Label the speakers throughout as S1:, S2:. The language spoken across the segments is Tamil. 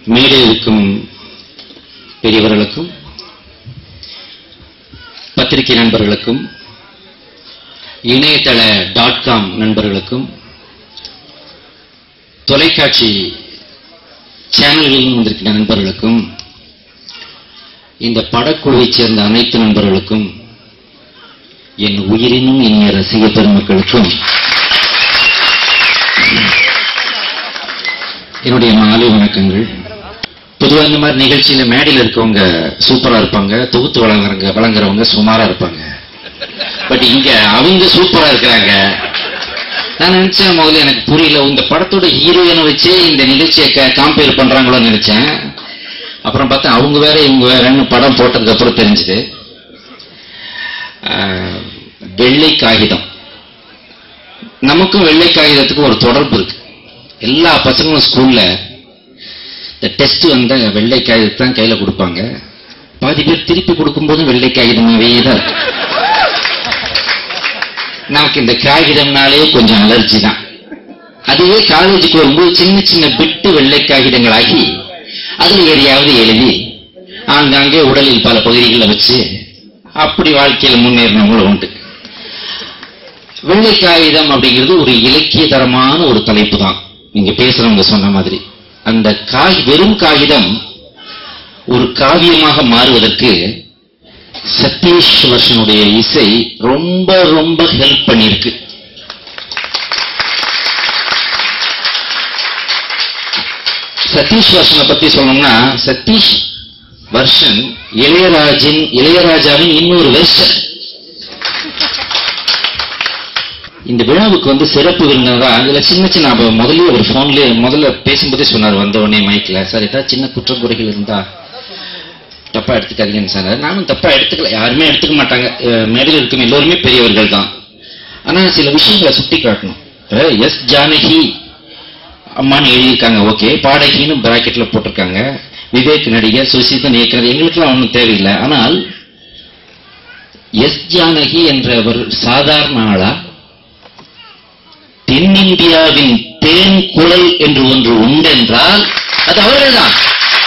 S1: மேடை இருக்கும் பெரியவர்களுக்கும் பத்திரிகை நண்பர்களுக்கும் இணையதள டாட் காம் நண்பர்களுக்கும் தொலைக்காட்சி சேனல்களில் வந்திருக்கிற நண்பர்களுக்கும் இந்த படக்குழுவைச் சேர்ந்த அனைத்து நண்பர்களுக்கும் என் உயிரினும் இனிய ரசிக பெருமக்களுக்கும் என்னுடைய மாலை வணக்கங்கள் பொதுவாக இந்த மாதிரி நிகழ்ச்சியில மேடையில் இருக்கவங்க சூப்பரா இருப்பாங்க தொகுத்து வழங்குறவங்க வழங்குறவங்க சுமாரா இருப்பாங்க பட் இங்க அவங்க சூப்பரா இருக்கிறாங்க நான் நினைச்சேன் முதல்ல எனக்கு புரியல இந்த படத்தோட ஹீரோயினை வச்சு இந்த நிகழ்ச்சியை காம்பேர் பண்றாங்களோன்னு நினைச்சேன் அப்புறம் பார்த்தா அவங்க வேற இவங்க வேறன்னு படம் போட்டதுக்கு அப்புறம் தெரிஞ்சுது ஆஹ், வெள்ளை காகிதம் நமக்கும் வெள்ளை காகிதத்துக்கும் ஒரு தொடர்பு இருக்கு எல்லா பசங்களும் ஸ்கூல்ல இந்த டெஸ்ட் வந்த வெள்ளை காகிதத்தை தான் கையில கொடுப்பாங்க பாதி பேர் திருப்பி கொடுக்கும்போது வெள்ளை காகிதமாவே தான் இருக்கு நமக்கு இந்த காகிதம்னாலே கொஞ்சம் அலர்ஜி தான் அதுவே காலேஜுக்கு வரும்போது சின்ன சின்ன பிட்டு வெள்ளை காகிதங்களாகி அதுல எதையாவது எழுதி ஆங்காங்கே உடலில் பல பகுதிகளை வச்சு அப்படி வாழ்க்கையில முன்னேறினவங்களும் உண்டு வெள்ளை காகிதம் அப்படிங்கிறது ஒரு இலக்கியதரமான ஒரு தலைப்பு தான் நீங்க பேசுறவங்க சொன்ன மாதிரி அந்த காய் வெறும் காகிதம் ஒரு காவியமாக மாறுவதற்கு சதீஷ் வர்ஷனுடைய இசை ரொம்ப ரொம்ப ஹெல்ப் பண்ணியிருக்கு சதீஷ் வர்ஷனை பத்தி சொல்லணும்னா சதீஷ் வர்ஷன் இளையராஜின் இளையராஜாவின் இன்னொரு வெர்ஷன் இந்த விழாவுக்கு வந்து சிறப்பு விருந்தினரா அதுல சின்ன சின்ன அப்ப முதல்ல ஒரு போன்லயே முதல்ல பேசும்போதே சொன்னார் வந்த உடனே மைக்ல சார் ஏதாவது சின்ன குற்றக்குறைகள் இருந்தா தப்பா எடுத்துக்காதீங்கன்னு சொன்னார் நானும் தப்பா எடுத்துக்கல யாருமே எடுத்துக்க மாட்டாங்க அஹ் மேடையில் இருக்கும் எல்லோருமே பெரியவர்கள் தான் ஆனா சில விஷயங்களை சுட்டி காட்டணும் இப்ப எஸ் ஜானகி அம்மான்னு எழுதியிருக்காங்க ஓகே பாடகின்னு பிராக்கெட்ல போட்டிருக்காங்க விவேக் நடிகர் சுசிதன் இயக்குனர் எங்களுக்கெல்லாம் ஒன்றும் தேவையில்லை ஆனால் எஸ் ஜானகி என்ற ஒரு சாதாரண ஆளா தென்னிந்தியாவின் தேன் குழல் என்று ஒன்று உண்டென்றால் அது அவர்கள்தான்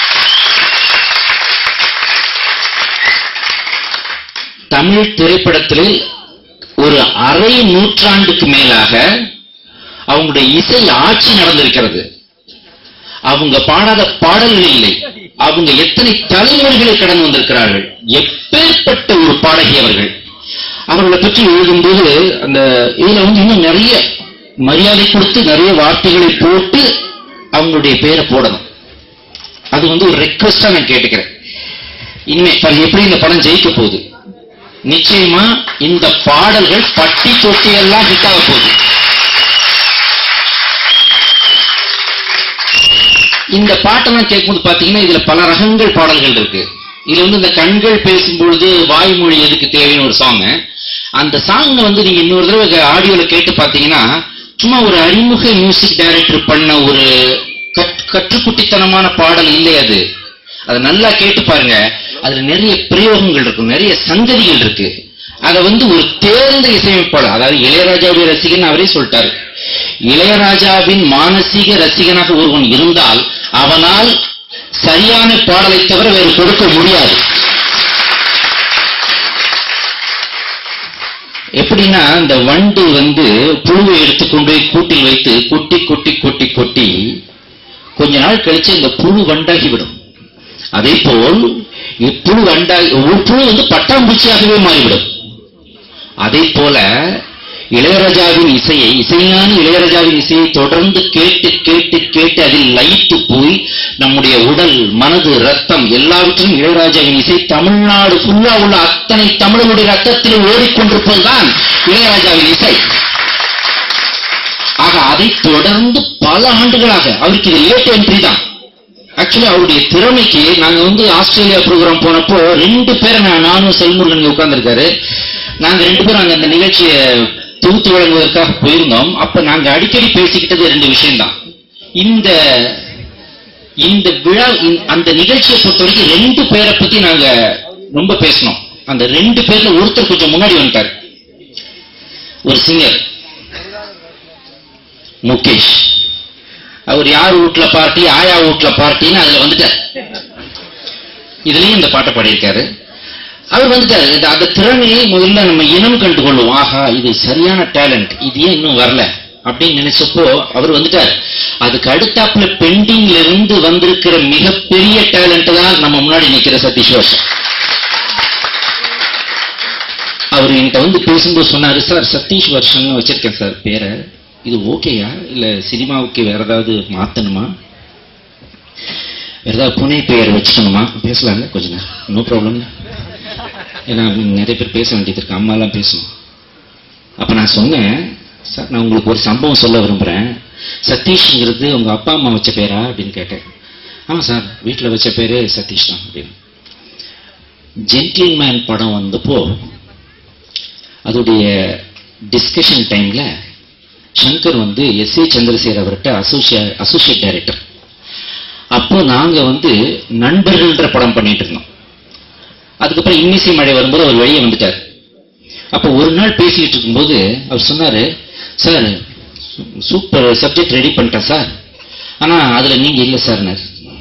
S1: தமிழ் திரைப்படத்தில் ஒரு அரை நூற்றாண்டுக்கு மேலாக அவங்களுடைய இசை ஆட்சி நடந்திருக்கிறது அவங்க பாடாத பாடல்கள் இல்லை அவங்க எத்தனை தலைமுறைகளை கடந்து வந்திருக்கிறார்கள் எப்பேற்பட்ட ஒரு பாடகி அவர்கள் அவர்களை பற்றி எழுதும்போது அந்த இதுல வந்து இன்னும் நிறைய மரியாதை கொடுத்து நிறைய வார்த்தைகளை போட்டு அவங்களுடைய பேரை போடணும் அது வந்து ஒரு ரெக்வஸ்டா நான் கேட்டுக்கிறேன் இனிமே பாருங்க எப்படி இந்த படம் ஜெயிக்க போகுது நிச்சயமா இந்த பாடல்கள் பட்டி தொட்டி எல்லாம் ஹிட் ஆக போகுது இந்த பாட்டெல்லாம் கேட்கும்போது பாத்தீங்கன்னா இதுல பல ரகங்கள் பாடல்கள் இருக்கு இதுல வந்து இந்த கண்கள் பேசும்பொழுது வாய்மொழி எதுக்கு தேவைன்னு ஒரு சாங் அந்த சாங் வந்து நீங்க இன்னொரு தடவை ஆடியோல கேட்டு பாத்தீங்கன்னா சும்மா ஒரு அறிமுக மியூசிக் டைரக்டர் பண்ண ஒரு கட்- கற்றுக்குட்டித்தனமான பாடல் இல்லை அது அதை நல்லா கேட்டு பாருங்க அதுல நிறைய பிரயோகங்கள் இருக்கும் நிறைய சங்கதிகள் இருக்கு அதை வந்து ஒரு தேர்ந்த இசையமைப்பாளர் அதாவது இளையராஜாவுடைய ரசிகன் அவரே சொல்லிட்டாரு இளையராஜாவின் மானசீக ரசிகனாக ஒருவன் இருந்தால் அவனால் சரியான பாடலை தவிர வேறு கொடுக்க முடியாது எப்படின்னா இந்த வண்டு வந்து புழுவை எடுத்துக்கொண்டு போய் கூட்டில் வைத்து கொட்டி கொட்டி கொட்டி கொட்டி கொஞ்ச நாள் கழிச்சு இந்த புழு வண்டாகிவிடும் அதே போல் புழு வண்டாகி ஒரு புழு வந்து பட்டாம்பூச்சியாகவே மாறிவிடும் அதே போல இளையராஜாவின் இசையை இசையான இளையராஜாவின் இசையை தொடர்ந்து கேட்டு கேட்டு கேட்டு அதில் லயித்து போய் நம்முடைய உடல் மனது ரத்தம் எல்லாவற்றிலும் இளையராஜாவின் இசை தமிழ்நாடு ஃபுல்லா உள்ள அத்தனை தமிழர்களுடைய ரத்தத்தில் ஓடிக்கொண்டிருப்பதுதான் இளையராஜாவின் இசை ஆக அதை தொடர்ந்து பல ஆண்டுகளாக அவருக்கு இது லேட் என்ட்ரி தான் ஆக்சுவலி அவருடைய திறமைக்கு நாங்க வந்து ஆஸ்திரேலியா ப்ரோக்ராம் போனப்போ ரெண்டு பேரை நான் நானும் செல்முருகன் உட்கார்ந்திருக்காரு நாங்க ரெண்டு பேரும் அங்க அந்த நிகழ்ச்சியை தொகுத்து வழங்குவதற்காக போயிருந்தோம் அப்ப நாங்க அடிக்கடி பேசிக்கிட்டது ரெண்டு விஷயம்தான் இந்த இந்த விழா இந்த- அந்த நிகழ்ச்சியை பொறுத்த வரைக்கும் ரெண்டு பேரை பத்தி நாங்க ரொம்ப பேசினோம் அந்த ரெண்டு பேர்ல ஒருத்தர் கொஞ்சம் முன்னாடி வந்துட்டார் ஒரு சிங்கர் முகேஷ் அவர் யார் வீட்ல பார்ட்டி ஆயா வீட்ல பார்ட்டின்னு அதுல வந்துட்டார் இதுலயும் இந்த பாட்டை பாடியிருக்காரு அவர் வந்துட்டாரு இந்த- அந்த திறமையை முதல்ல நம்ம இனம் கண்டு கொள்வோம் ஆஹா இது சரியான டேலண்ட் இது ஏன் இன்னும் வரல அப்படின்னு நினைச்சப்போ அவர் வந்துட்டார் அதுக்கு அடுத்தாப்புல பெண்டிங்ல இருந்து வந்திருக்கிற மிகப்பெரிய டேலண்ட் தான் நம்ம முன்னாடி நிக்கிற சதீஷ் வருஷம் அவர் என்கிட்ட வந்து பேசும்போது சொன்னாரு சார் சதீஷ் வருஷன் வச்சிருக்கேன் சார் பேரை இது ஓகேயா இல்ல சினிமாவுக்கு வேற ஏதாவது மாத்தணுமா வேற ஏதாவது புனை பெயர் வச்சுக்கணுமா பேசலாம்ல கொஞ்ச நேரம் நோ ப்ராப்ளம் ஏன்னா நிறைய பேர் பேச வேண்டியது இருக்கு அம்மாலாம் பேசணும் அப்ப நான் சொன்னேன் சார் நான் உங்களுக்கு ஒரு சம்பவம் சொல்ல விரும்புறேன் சதீஷ்ங்கிறது உங்க அப்பா அம்மா வச்ச பேரா அப்படின்னு கேட்டேன் ஆமா சார் வீட்டில் வச்ச பேரே சதீஷ் தான் அப்படின்னு ஜென்டில்மேன் படம் வந்தப்போ அதோடைய டிஸ்கஷன் டைம்ல சங்கர் வந்து எஸ் ஏ சந்திரசேகர் அவர்கிட்ட அசோசியே அசோசியேட் டைரக்டர் அப்போ நாங்க வந்து நண்பர்கள்ன்ற படம் பண்ணிட்டு இருந்தோம் அதுக்கப்புறம் இன்னிசை மழை வரும்போது அவர் வெளியே வந்துட்டார் அப்போ ஒரு நாள் பேசிக்கிட்டு இருக்கும்போது அவர் சொன்னாரு சார் சூப்பர் சப்ஜெக்ட் ரெடி பண்ணிட்டேன் சார் ஆனா அதுல நீங்க இல்ல சார்னார்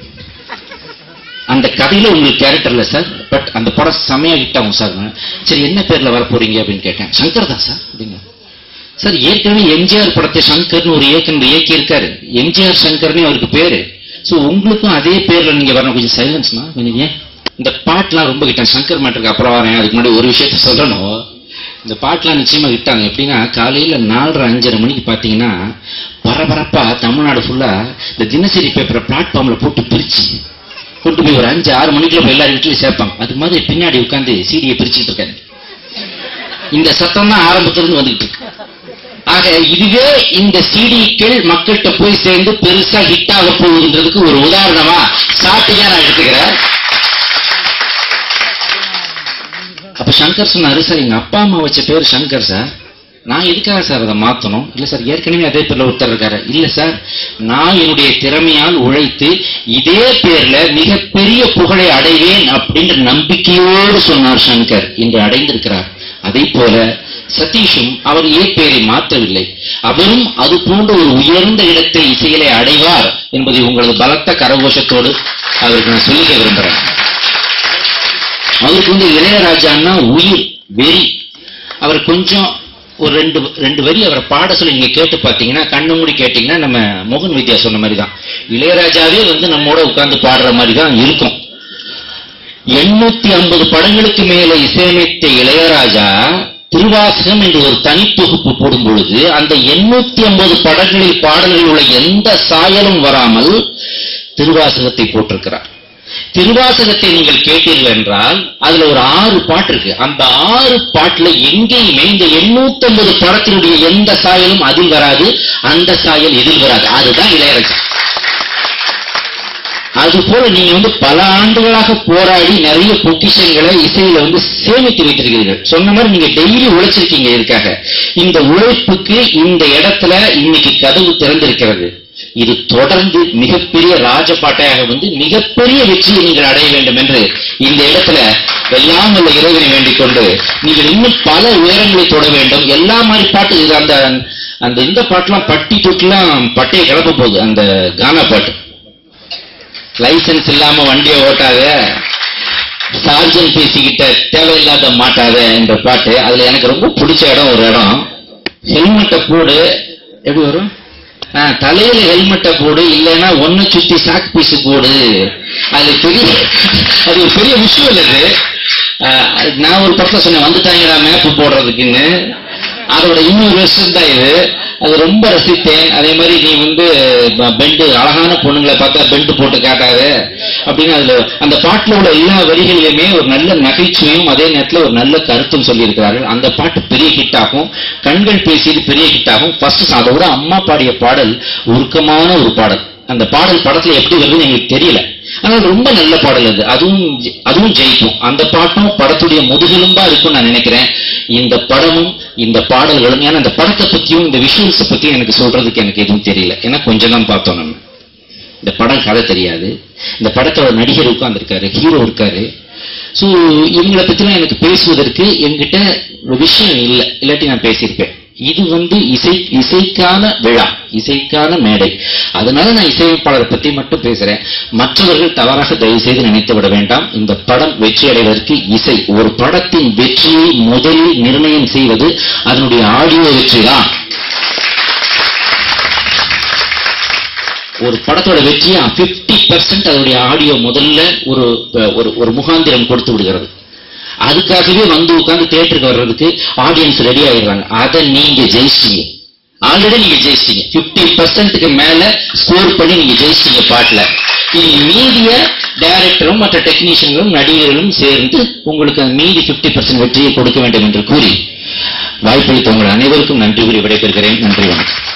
S1: அந்த கதையில உங்களுக்கு கேரக்டர் இல்ல சார் பட் அந்த படம் செமையா ஹிட் ஆகும் சார் சரி என்ன பேர்ல வர போறீங்க அப்படின்னு கேட்டேன் சங்கர் தான் சார் அப்படிங்க சார் ஏற்கனவே எம்ஜிஆர் படத்தை சங்கர்னு ஒரு இயக்குனர் இயக்கி இருக்காரு எம்ஜிஆர் சங்கர்னு அவருக்கு பேரு சோ உங்களுக்கும் அதே பேர்ல நீங்க வரணும் கொஞ்சம் சைலன்ஸ்னா கொஞ்சம் ஏன் இந்த பாட்டுலாம் ரொம்ப கிட்டேன் சங்கர் மேட்டருக்கு அப்புறம் வரேன் அதுக்கு முன்னாடி ஒரு விஷயத்த சொல்லணும் இந்த பாட்டுலாம் நிச்சயமா விட்டாங்க எப்படின்னா காலையில நாலரை அஞ்சரை மணிக்கு பாத்தீங்கன்னா பரபரப்பா தமிழ்நாடு ஃபுல்லா இந்த தினசரி பேப்பரை பிளாட்ஃபார்ம்ல போட்டு பிரிச்சு கொண்டு போய் ஒரு அஞ்சு ஆறு மணிக்குள்ள போய் எல்லாரும் வீட்லயும் சேர்ப்பாங்க அது மாதிரி பின்னாடி உட்காந்து சீடியை பிரிச்சுட்டு இருக்காரு இந்த சத்தம் தான் ஆரம்பத்திலிருந்து வந்துகிட்டு இருக்கு ஆக இதுவே இந்த சீடிக்கள் மக்கள்கிட்ட போய் சேர்ந்து பெருசா ஹிட் ஆக போகுதுன்றதுக்கு ஒரு உதாரணமா சாப்பிட்டா நான் எடுத்துக்கிறேன் அப்ப சங்கர் சொன்னாரு சார் எங்க அப்பா அம்மா வச்ச பேர் சங்கர் சார் நான் எதுக்காக சார் அதை மாத்தணும் இல்ல சார் ஏற்கனவே அதே பேர்ல ஒருத்தர் இருக்காரு இல்ல சார் நான் என்னுடைய திறமையால் உழைத்து இதே பேர்ல மிகப்பெரிய புகழை அடைவேன் அப்படின்ற நம்பிக்கையோடு சொன்னார் சங்கர் இன்று அடைந்திருக்கிறார் அதே போல சதீஷும் அவர் ஏ பெயரை மாற்றவில்லை அவரும் அது போன்ற ஒரு உயர்ந்த இடத்தை இசையிலே அடைவார் என்பதை உங்களது பலத்த கரகோஷத்தோடு அவருக்கு நான் சொல்லிக்க விரும்புறேன் அவருக்கு வந்து இளையராஜான்னா உயிர் வெறி அவர் கொஞ்சம் ஒரு ரெண்டு ரெண்டு வரி அவரை பாட சொல்லி நீங்க கேட்டு பார்த்தீங்கன்னா கண்ணு மூடி கேட்டீங்கன்னா நம்ம மோகன் வித்யா சொன்ன மாதிரி தான் இளையராஜாவே வந்து நம்மோட உட்கார்ந்து பாடுற மாதிரி தான் இருக்கும் எண்ணூத்தி ஐம்பது படங்களுக்கு மேல இசையமைத்த இளையராஜா திருவாசகம் என்று ஒரு தனித்தொகுப்பு போடும் பொழுது அந்த எண்ணூத்தி ஐம்பது படங்களில் பாடல்களில் உள்ள எந்த சாயலும் வராமல் திருவாசகத்தை போட்டிருக்கிறார் திருவாசகத்தை நீங்கள் கேட்டீர்கள் என்றால் அதுல ஒரு ஆறு பாட்டு இருக்கு அந்த ஆறு பாட்டுல எங்கேயுமே இந்த எண்ணூத்தி ஐம்பது படத்தினுடைய எந்த சாயலும் அதில் வராது அந்த சாயல் இதில் வராது அதுதான் இளையராஜா அது போல நீங்க வந்து பல ஆண்டுகளாக போராடி நிறைய பொக்கிஷங்களை இசையில வந்து சேமித்து வைத்திருக்கிறீர்கள் சொன்ன மாதிரி நீங்க டெய்லி உழைச்சிருக்கீங்க இதுக்காக இந்த உழைப்புக்கு இந்த இடத்துல இன்னைக்கு கதவு திறந்திருக்கிறது இது தொடர்ந்து மிகப்பெரிய ராஜபாட்டையாக வந்து மிகப்பெரிய வெற்றியை நீங்கள் அடைய வேண்டும் என்று இந்த இடத்துல எல்லாம் உள்ள இறைவனை வேண்டிக் கொண்டு நீங்கள் இன்னும் பல உயரங்களை தொட வேண்டும் எல்லா மாதிரி பாட்டு இது அந்த அந்த இந்த பாட்டுலாம் பட்டி தொட்டுலாம் பட்டையை கிளப்ப போகுது அந்த கானா பாட்டு லைசன்ஸ் இல்லாம வண்டியை ஓட்டாத சார்ஜன் பேசிக்கிட்ட தேவையில்லாத மாட்டாத என்ற பாட்டு அதுல எனக்கு ரொம்ப பிடிச்ச இடம் ஒரு இடம் ஹெல்மெட்டை போடு எப்படி வரும் ஆ, தலையில ஹெல்மெட்டை போடு இல்லைன்னா ஒன்னு சுத்தி சாக் பீஸ் போடு அது பெரிய அது ஒரு பெரிய விஷயம் இல்லை இது ஆ, அது நான் ஒரு படத்துல சொன்னேன் வந்துட்டாங்கடா மேப்பு போடுறதுக்குன்னு அதோட இன்னொரு விஷயம் தான் இது அது ரொம்ப ரசித்தேன் அதே மாதிரி நீ வந்து ப- பெண்டு அழகான பொண்ணுங்களை பார்த்தா பெண்டு போட்டு காட்டாத அப்படின்னு அதுல அந்த பாட்டுல உள்ள எல்லா வரிகளிலுமே ஒரு நல்ல நகைச்சுவையும் அதே நேரத்துல ஒரு நல்ல கருத்தும் சொல்லியிருக்கிறார்கள் அந்த பாட்டு பெரிய ஹிட் ஆகும் கண்கள் பேசியது பெரிய ஹிட் ஆகும் ஃபர்ஸ்ட் அதை விட அம்மா பாடிய பாடல் உருக்கமான ஒரு பாடல் அந்த பாடல் படத்துல எப்படி வருதுன்னு எங்களுக்கு தெரியல ஆனால் ரொம்ப நல்ல பாடல் அது அதுவும் ஜெ- அதுவும் ஜெயிக்கும் அந்த பாட்டும் படத்துடைய முதுகெலும்பா இருக்கும் நான் நினைக்கிறேன் இந்த படமும் இந்த பாடல்களும் ஏன்னா இந்த படத்தை பத்தியும் இந்த விஷுவல்ஸை பத்தியும் எனக்கு சொல்றதுக்கு எனக்கு எதுவும் தெரியல ஏன்னா கொஞ்சம் தான் பார்த்தோம் நம்ம இந்த படம் கதை தெரியாது இந்த படத்தோட நடிகர் உட்கார்ந்திருக்காரு ஹீரோ இருக்காரு ஸோ இவங்களை பத்திலாம் எனக்கு பேசுவதற்கு என்கிட்ட ஒரு விஷயம் இல்லை இல்லாட்டி நான் பேசியிருப்பேன் இது வந்து இசை இசைக்கான விழா இசைக்கான மேடை அதனால நான் இசையமைப்பாளரை பத்தி மட்டும் பேசுறேன் மற்றவர்கள் தவறாக தயவு செய்து நினைத்து விட வேண்டாம் இந்த படம் வெற்றி அடைவதற்கு இசை ஒரு படத்தின் வெற்றியை முதலில் நிர்ணயம் செய்வது அதனுடைய ஆடியோ வெற்றி தான் ஒரு படத்தோட வெற்றியை 50% பர்சன்ட் அதனுடைய ஆடியோ முதல்ல ஒரு ஒரு ஒரு முகாந்திரம் கொடுத்து விடுகிறது அதுக்காகவே வந்து உட்கார்ந்து தியேட்டருக்கு வர்றதுக்கு ஆடியன்ஸ் ரெடி ஆயிடுறாங்க அதை நீங்க ஜெயிச்சிட்டீங்க ஆல்ரெடி நீங்க ஜெயிச்சிட்டீங்க 50% பர்சன்ட்டுக்கு மேல ஸ்கோர் பண்ணி நீங்க ஜெயிச்சிட்டீங்க பாட்டுல இனி மீதிய டைரக்டரும் மற்ற டெக்னீஷியன்களும் நடிகர்களும் சேர்ந்து உங்களுக்கு அந்த மீதி 50% பர்சன்ட் வெற்றியை கொடுக்க வேண்டும் என்று கூறி வாய்ப்பளித்த உங்கள் அனைவருக்கும் நன்றி கூறி விடைபெறுகிறேன் நன்றி வணக்கம்